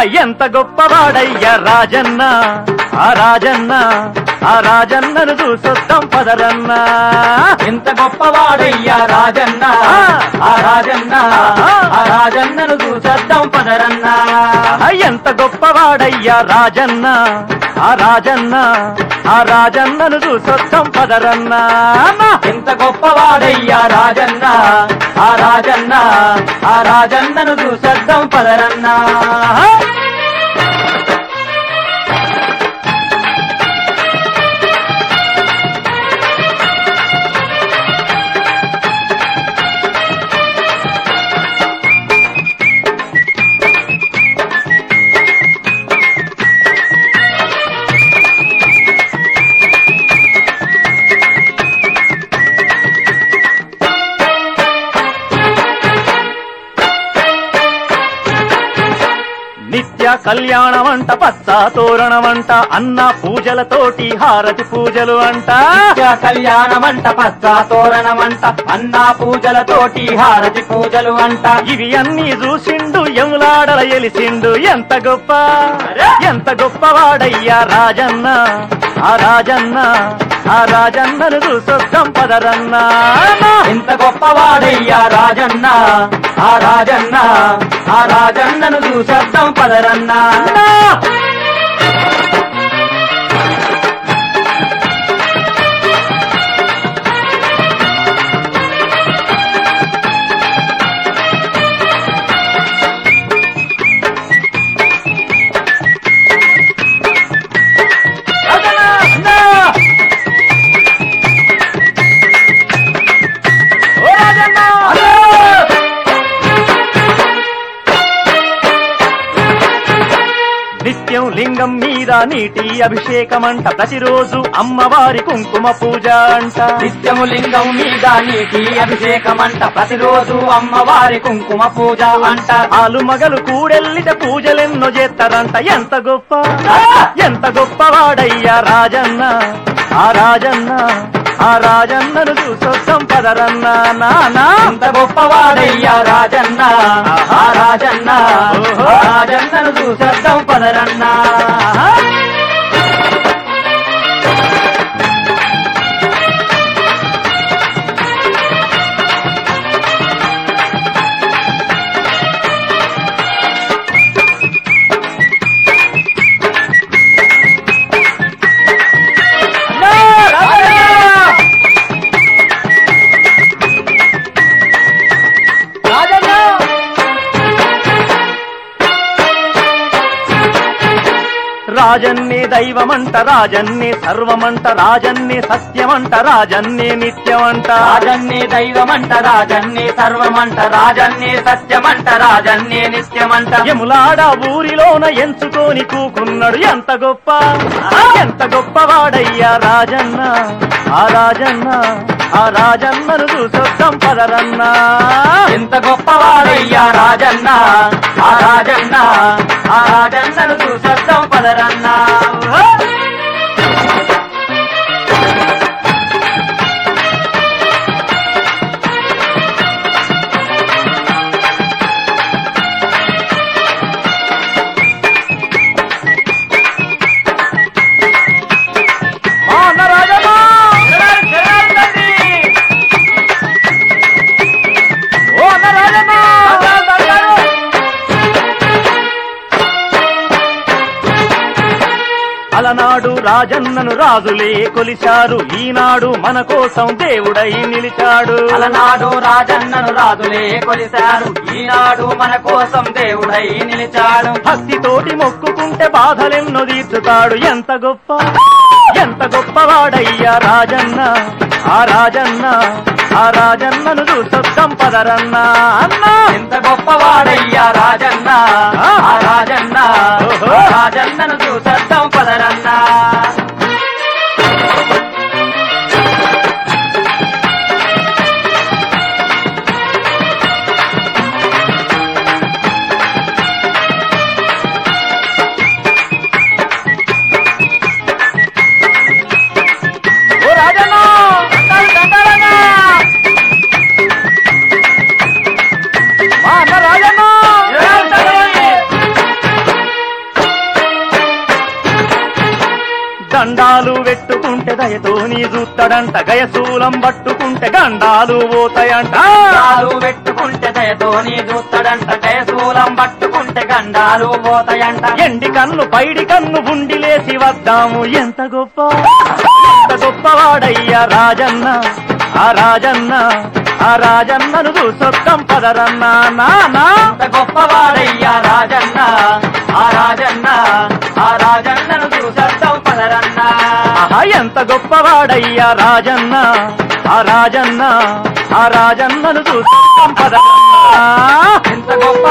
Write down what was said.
ఎంత గొప్పవాడయ్యా రాజన్న ఆ రాజన్న ఆ రాజన్నను చూసొద్దాం పదరన్నా ఎంత గొప్పవాడయ్యా రాజన్న ఆ రాజన్న ఆ రాజన్నను చూసద్దాం పదరన్నా ఎంత గొప్పవాడయ్యా రాజన్న ఆ రాజన్న ఆ రాజన్నను చూసొద్దాం పదరన్నా ఎంత గొప్పవాడయ్యా రాజన్న ఆ రాజన్న ఆ రాజన్నను చూసద్దాం పదరన్నా నిత్య కళ్యాణమంట పచ్చ తోరణమంట అన్న పూజలతోటి హారతి పూజలు అంట నిత్య కళ్యాణమంట పచ్చ తోరణమంట అన్నా పూజలతోటి హారతి పూజలు అంట ఇవి అన్ని చూసిండు యములాడల ఎలిసిండు ఎంత గొప్ప ఎంత గొప్పవాడయ్యా రాజన్న ఆ రాజన్న ఆ రాజన్నను చూసొద్దాం పదరన్నా ఎంత గొప్పవాడయ్యా రాజన్న ఆ రాజన్న ఆ రాజన్నను చూసద్దాం పదరన్నా నిత్యం లింగం మీద నీటి అభిషేకమంట ప్రతిరోజు అమ్మవారి కుంకుమ పూజ అంట నిత్యము లింగం మీద నీటి అభిషేకమంట ప్రతిరోజు అమ్మవారి కుంకుమ పూజ అంట ఆలు మగలు కూడెల్లిట పూజలెన్నో చేస్తారంట ఎంత గొప్ప ఎంత గొప్పవాడయ్యా రాజన్న ఆ రాజన్న ఆ రాజన్నను చూసొద్దాం పదరన్నా నానా ఎంత గొప్పవాడయ్యా రాజన్న ఆ రాజన్న ఆ రాజన్నను చూసద్దాం పదరన్నా రాజన్నే దైవమంట రాజన్నే సర్వమంట రాజన్నే సత్యమంట రాజన్నే నిత్యమంట రాజన్నే దైవమంట రాజన్నే సర్వమంట రాజన్నే సత్యమంట రాజన్నే నిత్యమంట యములాడ ఊరిలోన ఎంచుకొని కూకున్నాడు ఎంత గొప్ప ఎంత గొప్పవాడయ్యా రాజన్న ఆ రాజన్న ఆ రాజన్నను చూసొద్దాం పదరన్నా ఎంత గొప్పవాడయ్యా రాజన్న ఆ రాజన్న ఆ రాజన్నను చూసద్దాం పదరన్నా మా అన్న రాజన్న ఓ అన్న రాజన్న అలనాడు రాజన్నను రాజులే కొలిచారు ఈనాడు మన కోసం దేవుడై నిలిచాడు అలనాడు రాజన్నను రాజులే కొలిశారు ఈనాడు మన కోసం దేవుడై నిలిచాడు భక్తితోటి మొక్కుకుంటే బాధలెన్నో తీర్చుతాడు ఎంత గొప్ప ఎంత గొప్పవాడయ్యా రాజన్న ఆ రాజన్న ఆ రాజన్నను చూసొద్దాం పదరన్నా అన్నా ఎంత గొప్పవాడయ్యా రాజన్న ఆ రాజన్న ఆ రాజన్నను చూసద్దాం పదరన్నా ఓ రాజన్న మా అన్న రాజన్న దండాలు పెట్టుకుంటే దయతోని చూస్తాడంట గయశూలం పట్టుకుంటే గండాలు పోతాయంట కాలు పెట్టుకుంటే దయతోని చూస్తాడంట జయశూలం పట్టుకుంటే గండాలు పోతాయంట ఎండి కన్ను పైడి కన్ను ఉండిలేసి వద్దాము ఎంత గొప్ప ఎంత గొప్పవాడయ్యా రాజన్న ఆ రాజన్న ఆ రాజన్నను చూసొద్దాం పదరన్నా నానా ఎంత గొప్పవాడయ్యా రాజన్న ఆ రాజన్న ఆ రాజన్నను చూసేద్దాం పదరన్నా ఆహా ఎంత గొప్పవాడయ్యా రాజన్న ఆ రాజన్న ఆ రాజన్నను చూసొద్దాం పదరన్నా ఎంత గొప్ప